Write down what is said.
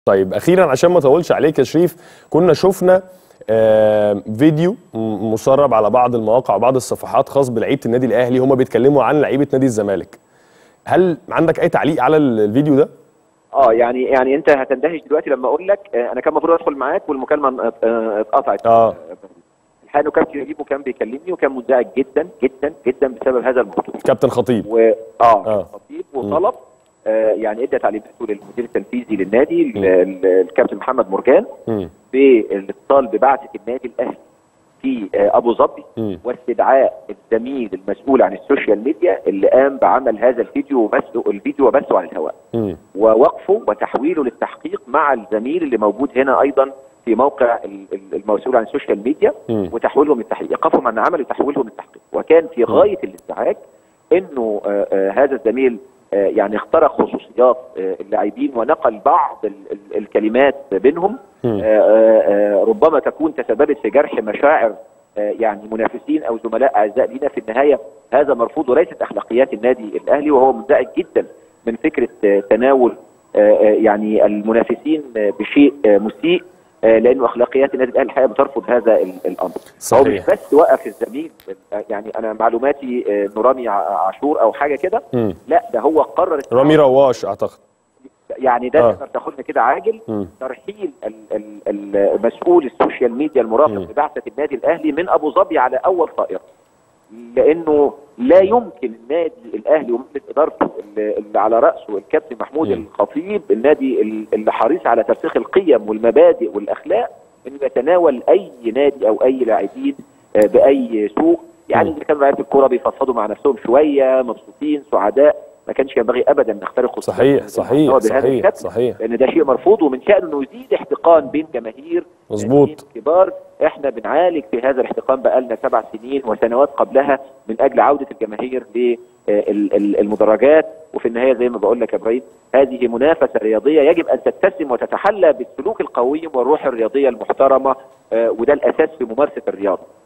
طيب اخيرا عشان ما اطولش عليك يا شريف كنا شفنا آه، فيديو م- مسرب على بعض المواقع وبعض الصفحات خاص بلعيبه النادي الاهلي هم بيتكلموا عن لعيبه نادي الزمالك هل عندك اي تعليق على ال- الفيديو ده اه يعني يعني انت هتندهش دلوقتي لما اقول لك آه، انا كان المفروض ادخل معاك والمكالمه ات- آه، اتقطعت اه الحقيقه انه كابتن نجيب وكان بيكلمني وكان منزعج جدا جدا جدا بسبب هذا الموضوع كابتن خطيب و اه آه. خطيب وطلب آه يعني ادى تعليماته للمدير التنفيذي للنادي ال- ال- الكابتن محمد مرجان مم. بالاتصال ببعثه النادي الاهلي في آه، ابو ظبي مم. واستدعاء الزميل المسؤول عن السوشيال ميديا اللي قام بعمل هذا الفيديو وبثه الفيديو وبثه على الهواء مم. ووقفه وتحويله للتحقيق مع الزميل اللي موجود هنا ايضا في موقع ال- ال- المسؤول عن السوشيال ميديا مم. وتحويلهم للتحقيق ايقافهم عن العمل وتحويلهم للتحقيق وكان في غايه الازعاج انه آه، آه، هذا الزميل آه، يعني اخترق خصوصيات آه، اللاعبين ونقل بعض ال- ال- الكلمات بينهم مم. آه، آه، آه، ربما تكون تسببت في جرح مشاعر آه، يعني منافسين او زملاء اعزاء لينا في النهايه هذا مرفوض وليست اخلاقيات النادي الاهلي وهو منزعج جدا من فكره آه، تناول آه، آه، يعني المنافسين آه، بشيء آه، مسيء آه، لانه اخلاقيات النادي الاهلي الحقيقه بترفض هذا ال- الامر هو مش صحيح بس وقف الزميل آه، يعني انا معلوماتي آه، انه رامي ع- عاشور او حاجه كده مم. لا ده هو قرر رامي رواش اعتقد يعني ده آه. تقدر تاخدنا كده عاجل مم. ترحيل ال- ال- ال- المسؤول السوشيال ميديا مم. المراقب لبعثه النادي الاهلي من ابو ظبي على اول طائره لانه لا يمكن النادي الاهلي ومجلس ادارته اللي اللي على راسه الكابتن محمود مم. الخطيب النادي ال- اللي حريص على ترسيخ القيم والمبادئ والاخلاق انه يتناول اي نادي او اي لاعبين آه، باي سوء يعني مم. اذا كانوا لعيبه الكوره بيفضفضوا مع نفسهم شويه مبسوطين سعداء ما كانش ينبغي ابدا نخترق خصوصيات صحيح هذا المحتوى صحيح بهذا صحيح الشكل. صحيح لان ده شيء مرفوض ومن شانه انه يزيد احتقان بين جماهير مظبوط. ناديين كبار احنا بنعالج في هذا الاحتقان بقالنا سبع سنين وسنوات قبلها من اجل عوده الجماهير للمدرجات وفي النهايه زي ما بقول لك يا ابراهيم هذه منافسه رياضيه يجب ان تتسم وتتحلى بالسلوك القويم والروح الرياضيه المحترمه آه، وده الاساس في ممارسه الرياضه